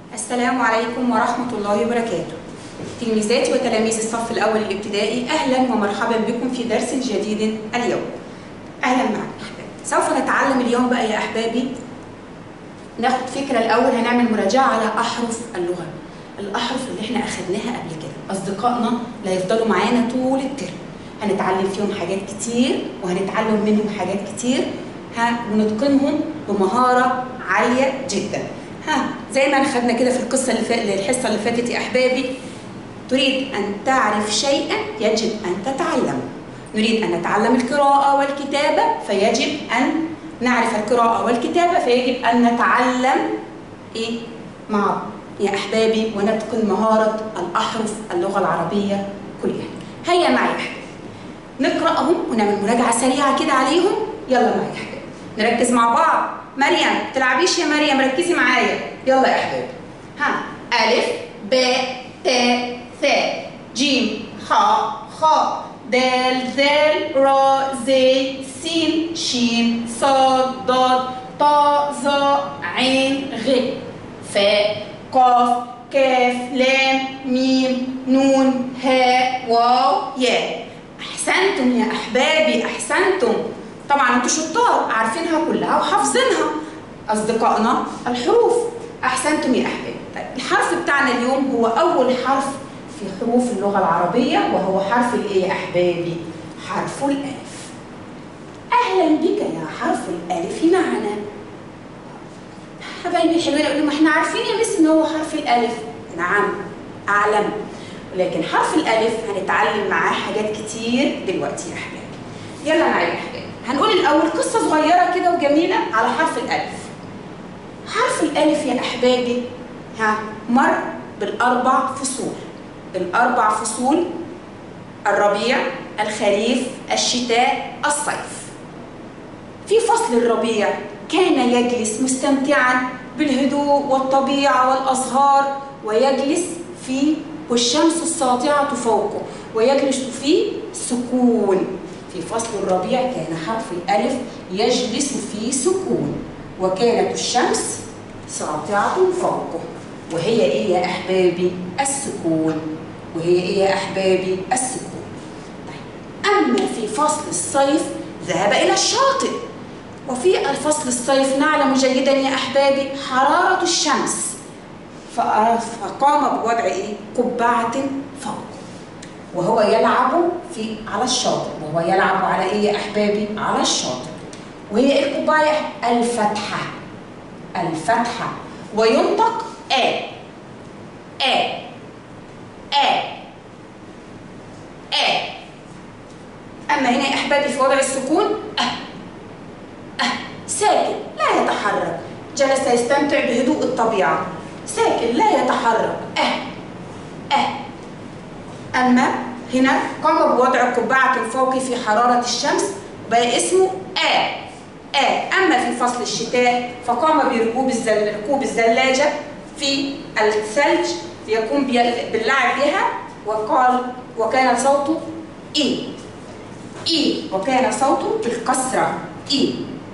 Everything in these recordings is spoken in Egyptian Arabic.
السلام عليكم ورحمة الله وبركاته تلميذاتي وتلاميذ الصف الأول الابتدائي أهلا ومرحبا بكم في درس جديد اليوم أهلا معكم أحبابي سوف نتعلم اليوم بقى يا أحبابي ناخد فكرة الأول هنعمل مراجعة على أحرف اللغة الأحرف اللي احنا أخدناها قبل كده أصدقائنا اللي هيفضلوا معانا طول الترم هنتعلم فيهم حاجات كتير وهنتعلم منهم حاجات كتير ها ونتقنهم بمهارة عالية جدا ها زي ما خدنا كده في القصة اللي فاتت الحصة اللي فاتت يا أحبابي تريد أن تعرف شيئا يجب أن تتعلمه نريد أن نتعلم القراءة والكتابة فيجب أن نعرف القراءة والكتابة فيجب أن نتعلم إيه مع يا أحبابي ونتقن مهارة الأحرف اللغة العربية كلها هيا معي يا أحبابي نقرأهم ونعمل مراجعة سريعة كده عليهم يلا معي يا أحبابي نركز مع بعض مريم تلعبيش يا مريم ركزي معايا يلا يا أحبابي ها ألف ب ت ث جيم ح خ دال ذال را زي سين شين صاد ضاد طا ظا عين غ فاء قاف كاف لام ميم نون هاء واو ياء احسنتم يا احبابي احسنتم طبعا انتوا شطار عارفينها كلها وحافظينها اصدقائنا الحروف احسنتم يا احبابي طيب الحرف بتاعنا اليوم هو اول حرف في حروف اللغه العربيه وهو حرف الايه يا احبابي حرف الالف اهلا بك يا حرف الالف معنا حبايبي الحلوين يقولوا ما احنا عارفين يا مس ان هو حرف الالف نعم اعلم ولكن حرف الالف هنتعلم معاه حاجات كتير دلوقتي يا احبابي يلا معايا يا احبابي هنقول الاول قصه صغيره كده وجميله على حرف الالف حرف الالف يا احبابي ها مر بالاربع فصول الاربع فصول الربيع الخريف الشتاء الصيف في فصل الربيع كان يجلس مستمتعا بالهدوء والطبيعه والازهار ويجلس في والشمس الساطعه فوقه ويجلس في سكون في فصل الربيع كان حرف الالف يجلس في سكون وكانت الشمس ساطعه فوقه وهي ايه يا احبابي السكون وهي ايه يا احبابي السكون طيب اما في فصل الصيف ذهب الى الشاطئ وفي الفصل الصيف نعلم جيدا يا احبابي حراره الشمس فقام بوضع ايه قبعه فوق وهو يلعب في على الشاطئ وهو يلعب على ايه يا احبابي على الشاطئ وهي ايه القبعه الفتحه الفتحه وينطق آ آ آ آ أما هنا يا أحبابي في وضع السكون أه أه ساكن لا يتحرك جلس يستمتع بهدوء الطبيعة ساكن لا يتحرك أه أه أما هنا قام بوضع قبعة فوقي في حرارة الشمس بقى اسمه آ آه. أما في فصل الشتاء فقام بركوب الزل... ركوب الزلاجة في الثلج يقوم باللعب بها وقال وكان صوته إي إي وكان صوته بالكسرة إي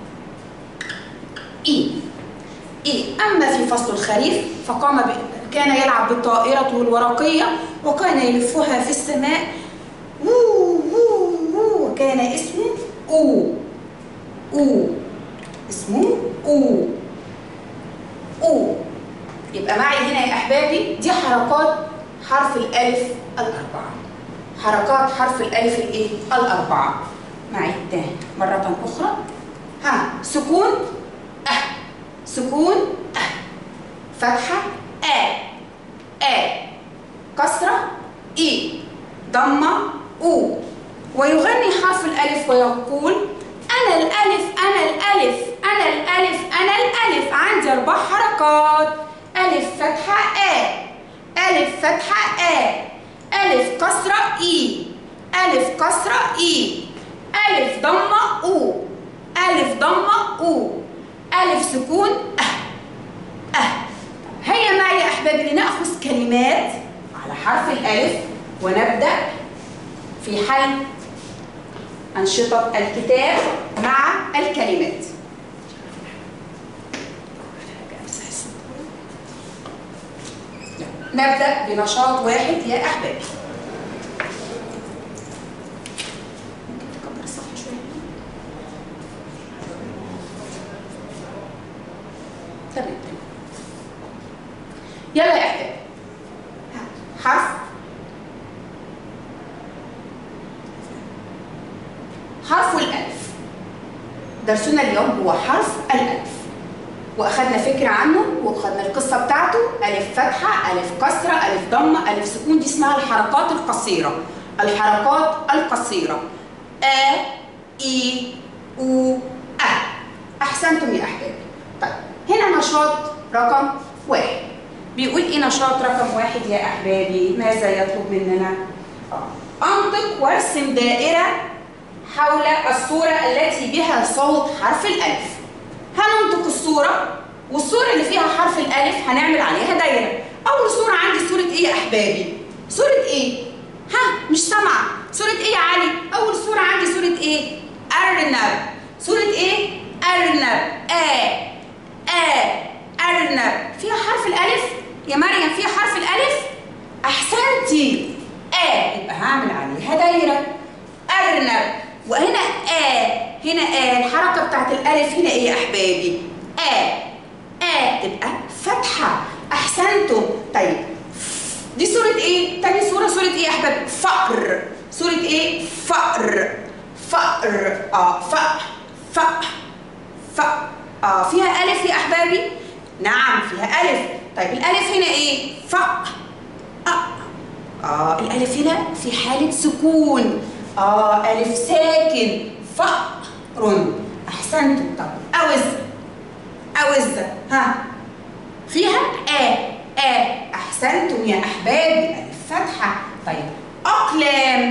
إي إي أما في فصل الخريف فقام ب... كان يلعب بالطائرة الورقية وكان يلفها في السماء وو وو وو وكان اسمه أو أو اسمه أو أو يبقى معي هنا يا أحبابي دي حركات حرف الألف الأربعة حركات حرف الألف الإيه؟ الأربعة معي تاني مرة أخرى ها سكون أه سكون أه فتحة آ آ كسرة إي ضمة أو ويغني حرف الألف ويقول أنا الألف أنا الألف أنا الألف أنا الألف عندي أربع حركات ألف فتحة آ ألف فتحة آ ألف كسرة إي ألف كسرة إي ألف ضمة أو ألف ضمة أو ألف سكون أه أه هيا معي يا أحبابي لنأخذ كلمات على حرف الألف ونبدأ في حل أنشطة الكتاب مع الكلمات نبدا بنشاط واحد يا احبابي ممكن تكبر الصفحه شويه تمام يلا يا احبابي ها، حرف حرف الالف درسنا اليوم هو حرف الالف واخدنا فكره عنه واخدنا القصه بتاعته الف فتحه الف كسره الف ضمه الف سكون دي اسمها الحركات القصيره الحركات القصيره ا اي او ا احسنتم يا احبابي طيب هنا نشاط رقم واحد بيقول ايه نشاط رقم واحد يا احبابي ماذا يطلب مننا آه. انطق وارسم دائره حول الصوره التي بها صوت حرف الالف هننطق الصورة والصورة اللي فيها حرف الألف هنعمل عليها دايرة أول صورة عندي صورة إيه يا أحبابي؟ صورة إيه؟ ها مش سامعة صورة إيه يا علي؟ أول صورة عندي صورة إيه؟ أرنب صورة إيه؟ أرنب آ آ أرنب فيها حرف الألف؟ يا مريم فيها حرف الألف؟ أحسنتي آ يبقى هعمل عليها دايرة أرنب وهنا آ هنا آ الحركة بتاعت الألف هنا إيه يا أحبابي؟ آ آ تبقى فتحة أحسنتم طيب دي صورة إيه؟ تاني صورة صورة إيه يا أحبابي؟ فقر صورة إيه؟ فقر فقر آه فق فق فق آه فيها ألف يا أحبابي؟ نعم فيها ألف طيب الألف هنا إيه؟ فق آه. آه الألف هنا في حالة سكون آه ألف ساكن فقر أحسنتم طب أوز أوز ها فيها آ آ أحسنتم يا أحبابي ألف فتحة طيب أقلام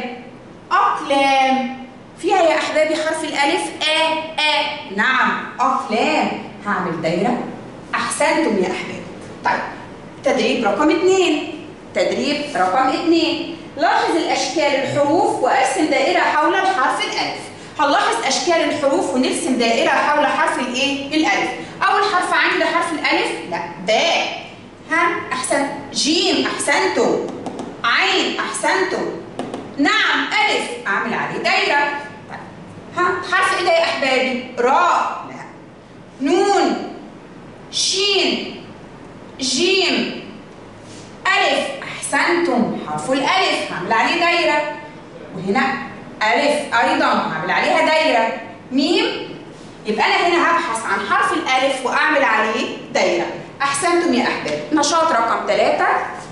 أقلام فيها يا أحبابي حرف الألف آ آ نعم أقلام هعمل دايرة أحسنتم يا أحبابي طيب تدريب رقم اثنين تدريب رقم اثنين لاحظ الاشكال الحروف وارسم دائره حول الحرف الالف هنلاحظ اشكال الحروف ونرسم دائره حول حرف الايه الالف اول حرف عندي ده حرف الالف لا باء ها احسن جيم احسنتم عين احسنتم نعم الف اعمل عليه دايره طيب. ها حرف ايه ده يا احبابي راء لا نون شين جيم ألف أحسنتم حرف الألف هعمل عليه دايرة وهنا ألف أيضا هعمل عليها دايرة ميم يبقى أنا هنا هبحث عن حرف الألف وأعمل عليه دايرة أحسنتم يا أحباب نشاط رقم ثلاثة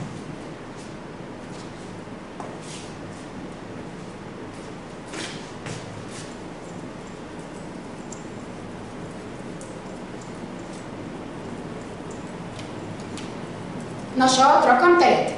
نشاط رقم ثلاثة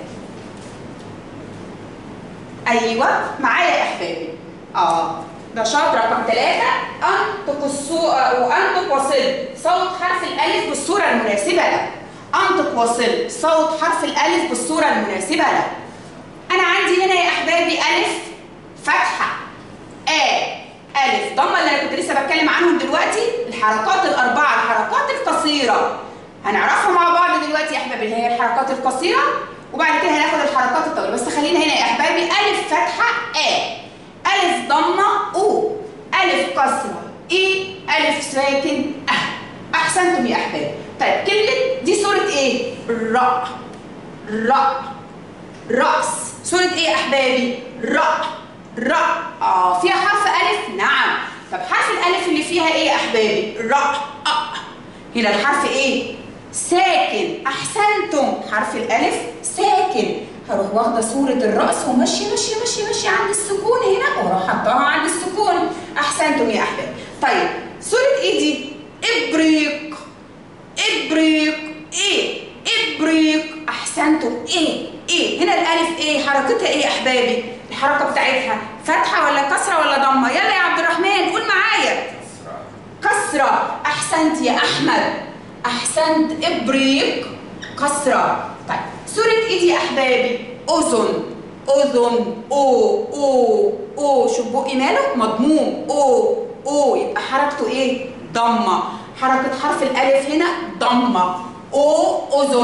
أيوة معايا يا أحبابي آه نشاط رقم ثلاثة أنطق الصورة وأنطق وصل صوت حرف الألف بالصورة المناسبة له أنطق وصل صوت حرف الألف بالصورة المناسبة له أنا عندي هنا يا أحبابي ألف فتحة آ ألف ضمة اللي أنا كنت لسه بتكلم عنهم دلوقتي الحركات الأربعة الحركات القصيرة هنعرفها مع بعض دلوقتي يا احبابي اللي هي الحركات القصيره وبعد كده هناخد الحركات الطويله بس خلينا هنا يا احبابي الف فتحه ا الف ضمه او الف كسره اي الف ساكن اه احسنتم يا احبابي طيب كلمه دي صوره ايه راء راء راس صوره ايه يا احبابي راء راء اه فيها حرف الف نعم طب حرف الالف اللي فيها ايه يا احبابي راء آه. هنا الحرف ايه ساكن احسنتم حرف الالف ساكن هروح واخده صوره الراس وماشيه ماشيه ماشيه ماشيه عند السكون هنا واروح حطاها عند السكون احسنتم يا احباب طيب صوره ايه دي ابريق ابريق ايه ابريق احسنتم ايه ايه هنا الالف ايه حركتها ايه يا احبابي الحركه بتاعتها فتحه ولا كسره ولا ضمه يلا يا عبد الرحمن قول معايا كسره احسنت يا احمد احسنت ابريق كسره طيب صوره ايدي يا احبابي اذن اذن او او او شوف بقي ماله مضموم او او يبقى حركته ايه ضمه حركه حرف الالف هنا ضمه او اذن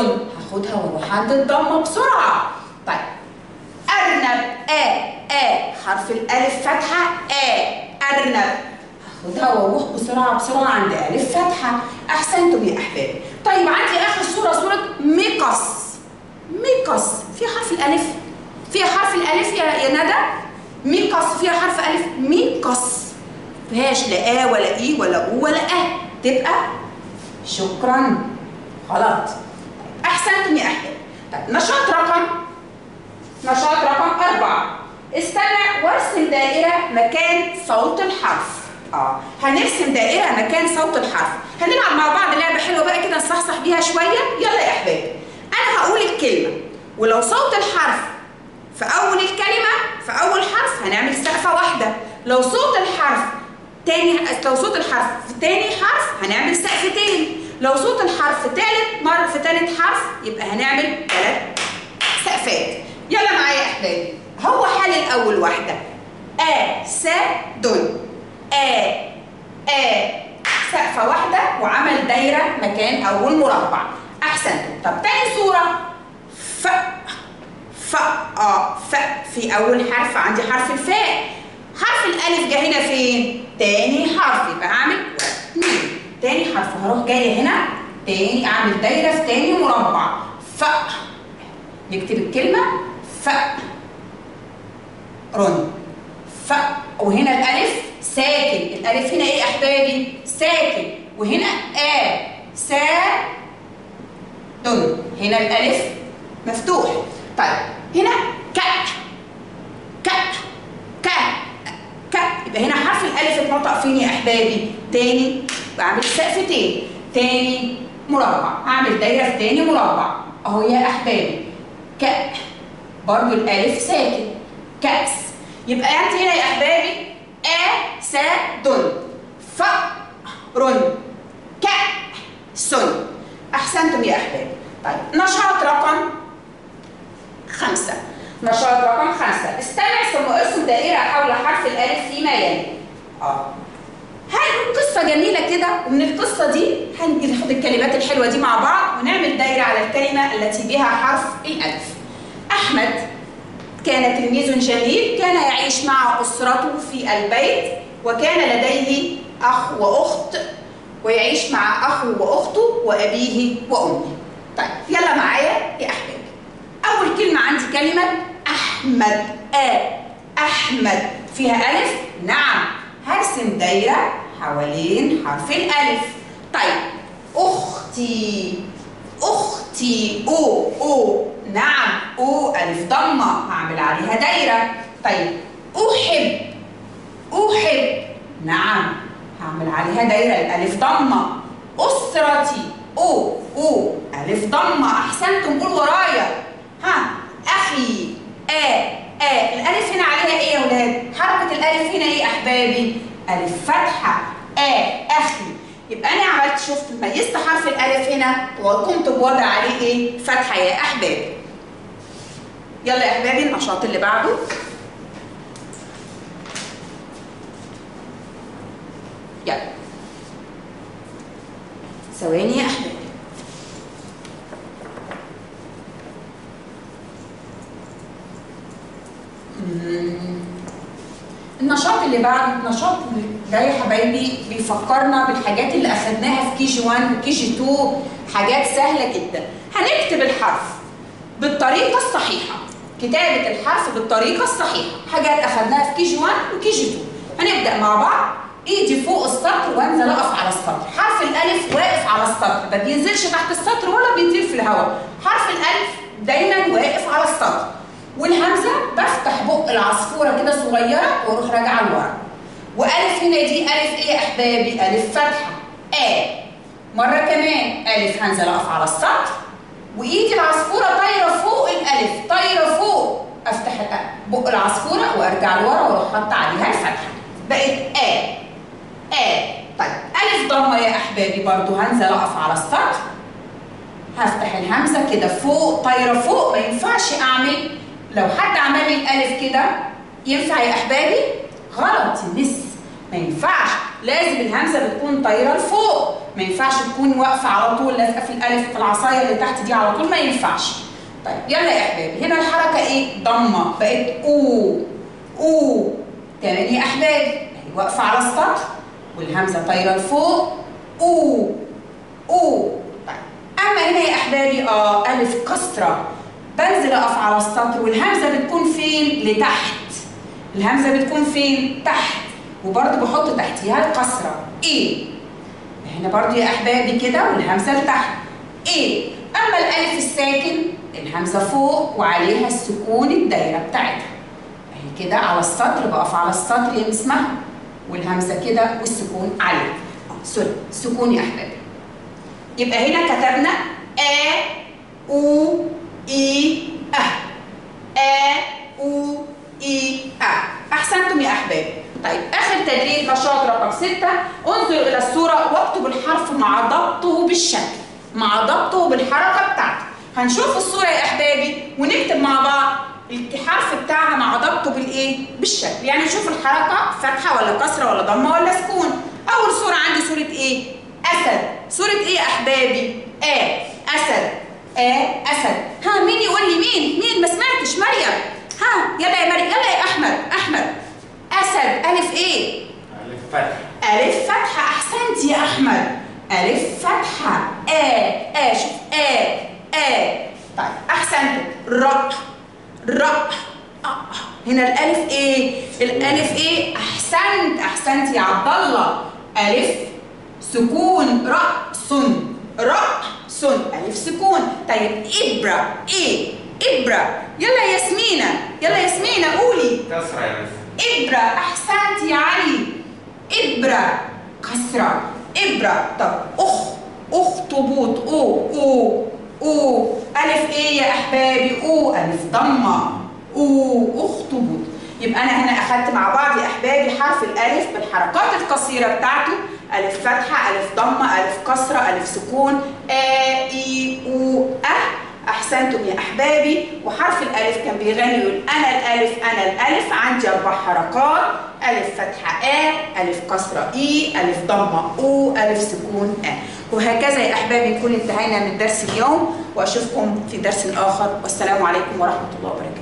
هاخدها واروح عند الضمه بسرعه طيب ارنب ا ا حرف الالف فتحه ا ارنب هاخدها واروح بسرعه بسرعه عند الف فتحه احسنتم يا احبابي طيب عندي اخر صوره صوره ميقص ميقص فيها حرف الالف فيها حرف الالف يا يا ندى ميقص فيها حرف الف ميقص فيهاش لا ا ولا اي ولا او ولا ا تبقى شكرا غلط احسنتم يا احبابي طيب نشاط رقم نشاط رقم أربعة استمع وارسم دائرة مكان صوت الحرف اه هنرسم دائرة مكان صوت الحرف هنلعب مع بعض لعبة حلوة بقى كده نصحصح بيها شوية يلا يا أحبابي أنا هقول الكلمة ولو صوت الحرف في أول الكلمة في أول حرف هنعمل سقفة واحدة لو صوت الحرف تاني لو صوت الحرف في تاني حرف هنعمل سقفتين لو صوت الحرف في تالت مرة في تالت حرف يبقى هنعمل تلات سقفات يلا معايا يا احبابي هو حل الاول واحده ا س دل ا ا سقفه واحده وعمل دايره مكان اول مربع احسنتم طب تاني صوره ف ف اه ف في اول حرف عندي حرف الفاء حرف الالف جه هنا فين تاني حرف يبقى هعمل واحد اتنين تاني حرف هروح جايه هنا تاني اعمل دايره في تاني مربع ف نكتب الكلمه ف رن ف وهنا الالف ساكن الالف هنا ايه يا احبابي ساكن وهنا ا سا دن هنا الالف مفتوح طيب هنا ك ك ك ك يبقى هنا حرف الالف اتنطق فين يا احبابي تاني بعمل سقفتين تاني مربع هعمل دايره في تاني مربع اهو يا احبابي ك برضو الالف ساكن كأس يبقى انت هنا يا احبابي ا س دن ف رن ك سن احسنتم يا احبابي طيب نشاط رقم خمسة نشاط رقم خمسة استمع ثم ارسم دائرة حول حرف الألف فيما يلي اه هنقول قصة جميلة كده ومن القصة دي هناخد الكلمات الحلوة دي مع بعض ونعمل دايرة على الكلمة التي بها حرف الألف أحمد كان تلميذ جميل كان يعيش مع أسرته في البيت وكان لديه أخ وأخت ويعيش مع أخوه وأخته وأبيه وأمه طيب يلا معايا يا أحبابي أول كلمة عندي كلمة أحمد آ أحمد فيها ألف نعم هرسم دايرة حوالين حرف الألف طيب أختي أختي أو أو نعم أو ألف ضمة هعمل عليها دايرة طيب أحب أحب نعم هعمل عليها دايرة الألف ضمة أسرتي أو أو ألف ضمة أحسنتم قول ورايا ها أخي آ آ الألف هنا عليها إيه يا ولاد؟ حركة الألف هنا إيه أحبابي؟ ألف فتحة آ أخي يبقى أنا عملت شفت ميزت حرف الألف هنا وقمت بوضع عليه إيه؟ فتحة يا أحبابي يلا يا أحبابي النشاط اللي بعده يلا ثواني يا أحبابي النشاط اللي بعد النشاط ده يا حبايبي بيفكرنا بالحاجات اللي اخدناها في كي جي 1 وكي جي 2 حاجات سهله جدا هنكتب الحرف بالطريقه الصحيحه كتابه الحرف بالطريقه الصحيحه حاجات اخدناها في كي جي 1 وكي جي 2 هنبدا مع بعض ايدي فوق السطر وانزل اقف على السطر حرف الالف واقف على السطر ما بينزلش تحت السطر ولا بيطير في الهواء حرف الالف دايما واقف على السطر والهمزه بفتح بق العصفوره كده صغيره واروح راجعه لورا والف هنا دي الف ايه يا احبابي الف فتحه ا مره كمان الف هنزل اقف على السطر وايدي العصفوره طايره فوق الالف طايره فوق افتح بق العصفوره وارجع لورا واروح حاطه عليها الفتحه بقت ا ا طيب الف ضمه يا احبابي برضو هنزل اقف على السطر هفتح الهمزه كده فوق طايره فوق ما ينفعش اعمل لو حد عمل لي الالف كده ينفع يا احبابي غلط يمس ما ينفعش لازم الهمزه بتكون طايره لفوق ما ما ينفعش تكون واقفه على طول لازقه في الالف في العصايه اللي تحت دي على طول ما ينفعش طيب يلا يا احبابي هنا الحركه ايه ضمه بقت او او تاني يا احبابي اهي واقفه على السطر والهمزه طايره لفوق او او طيب اما هنا يا احبابي اه الف كسره بنزل اقف على السطر والهمزه بتكون فين لتحت الهمزه بتكون فين تحت وبرضه بحط تحتيها الكسره ايه هنا برضه يا احبابي كده والهمزه لتحت ايه اما الالف الساكن الهمزه فوق وعليها السكون الدايره بتاعتها اهي كده على السطر بقف على السطر يا اسمها والهمزه كده والسكون عليها آه، سوري سكون يا احبابي يبقى هنا كتبنا ا او اي اه ا او اي اه احسنتم يا احبابي طيب اخر تدريب نشاط رقم ستة انظر الى الصوره واكتب الحرف مع ضبطه بالشكل مع ضبطه بالحركه بتاعته هنشوف الصوره يا احبابي ونكتب مع بعض الحرف بتاعها مع ضبطه بالايه بالشكل يعني نشوف الحركه فتحه ولا كسره ولا ضمه ولا سكون اول صوره عندي صوره ايه اسد صوره ايه يا احبابي ا اسد ا اسد ها مين يقول لي مين مين ما سمعتش مريم ها يلا يا مريم يلا يا احمد احمد اسد الف ايه ألف فتح ألف فتحة أحسنت يا أحمد ألف فتحة آ آ شوف آ آ طيب أحسنت راء راء آه. هنا الألف إيه؟ الألف إيه؟ أحسنت أحسنت يا عبد الله ألف سكون رأس رأس ألف سكون طيب إبرة إيه؟ إبرة يلا يا ياسمينة يلا يا ياسمينة قولي كسرة يا مس إبرة أحسنت يا علي إبرة كسرة إبرة طب أخ أخطبوط أو أو أو ألف إيه يا أحبابي أو ألف ضمة أو أخطبوط يبقى أنا هنا أخدت مع بعض يا أحبابي حرف الألف بالحركات القصيرة بتاعته ألف فتحة ألف ضمة ألف كسرة ألف سكون آ إي أو أه احسنتم يا احبابي وحرف الالف كان بيغني يقول انا الالف انا الالف عندي اربع حركات الف فتحه ا الف كسره اي الف ضمه او الف سكون ا وهكذا يا احبابي نكون انتهينا من درس اليوم واشوفكم في درس اخر والسلام عليكم ورحمه الله وبركاته